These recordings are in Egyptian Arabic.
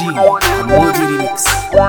جي حمودي ريميكس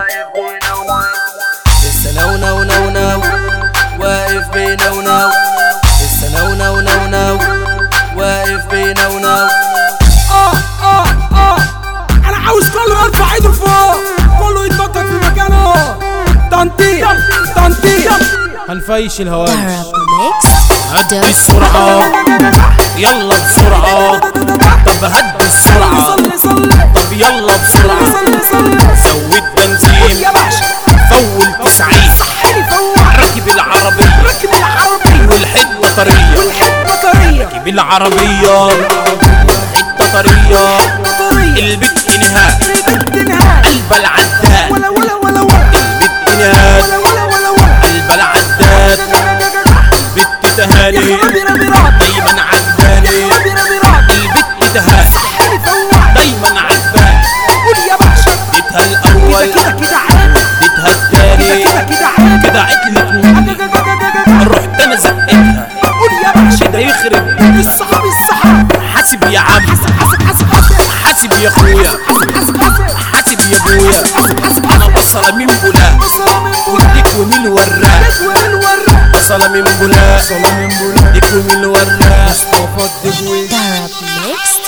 لسه نو نو نو نو واقف بينا ونو لسه نو نو نو نو واقف بينا ونو اه اه اه انا عاوز كله يرفع ايده لفوق كله يتنطط في مكانه تنطيط تنطيط هنفيش الهواش ميكس هدي السرعة يلا بسرعة طب هدي السرعة صلي صلي طب يلا بسرعة صلي صلي زود بنزين يا باشا فول تسعين صحيني فوق ركب العربية ركب العربية والحتة طرية والحبة طرية ركب العربية والحتة طرية طرية البت نهاء البنت نهاية قلب العداد ولا ولا ولا ولا البت نهاء ولا ولا ولا ولا قلب العداد البت تهاني يا ربي ربي ربي دايما عجباني ربي ربي ربي البت تهاني صحيني فوق دايما عجباني قول يا باشا بيتها كده الاول كده كده عيب بيتها الثاني كده كده عيب كده عتلت مني رحت انا زقتها قول يا باشا كده يخرب الصحاب الصحاب حاسب يا عم حسب حسب حسب حسب حاسب يا اخويا حسب حسب حسب حاسب يا ابويا حسب حسب انا حسب بصله من بولا بصرة من بولا ديك ومن وراك ندوة من ورا بصله من بولا ديك ومن وراك مصطفى الدبوي Darab Mixed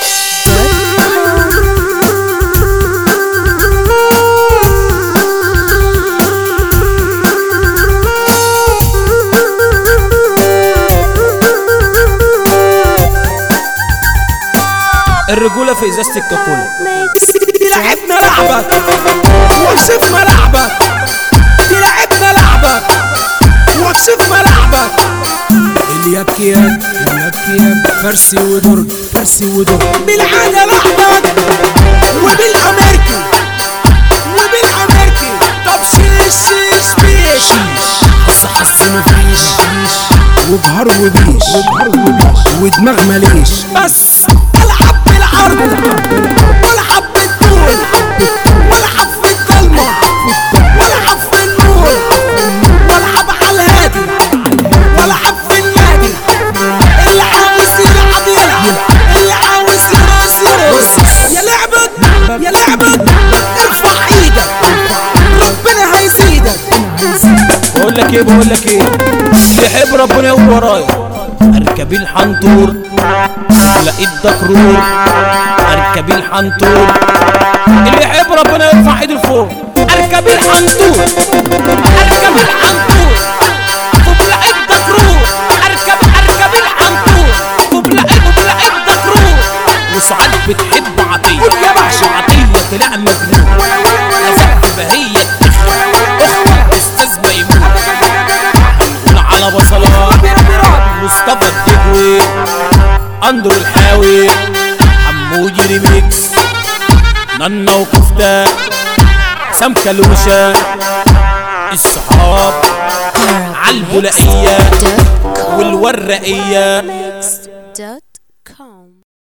الرجوله في ازازه الكاكولا Mix تلعبنا لعبك وكشفنا لعبك تلعبنا لعبك وكشفنا لعبك اليكيان اليكيان فرسي ودرج فرسي ودرج بالعادة لعبك وبالأمريكي وبالأمريكي طب شيش شيش بيش حس حس مفيش وبهر وبيش وبهر وبيش ودماغ ماليش بس العب بالعرض والعب بالطول والعب في الضلمة والعب في النور والعب على الهادي والعب في النادي اللي عاوز يلعب يلعب اللي عاوز يرقص يرقص يا لعبت يا لعبت ارفع ايدك ربنا هيزيدك بقول لك ايه بقول لك ايه اللي يحب ربنا يقول ورايا اركب الحنطور لقيت دكرور اركب الحنطور اللي يحب ربنا يرفع ايده لفوق اركب الحنطور اركب الحنطور طب لقيت دكرور اركب اركب الحنطور طب لقيت طب لقيت دكرور وسعاد بتحب عطيه قول يا باشا. وعطيه طلع مجنون نزلت بهية اخت استاذ ميمون هنقول على بصلات ربي ربي ربي مصطفى الدجوي اندرو الحاوي حمودي ريميكس نانا وكفتة سام كلوشة الصحاب عالبولائية Dot والورقية Mixed Dot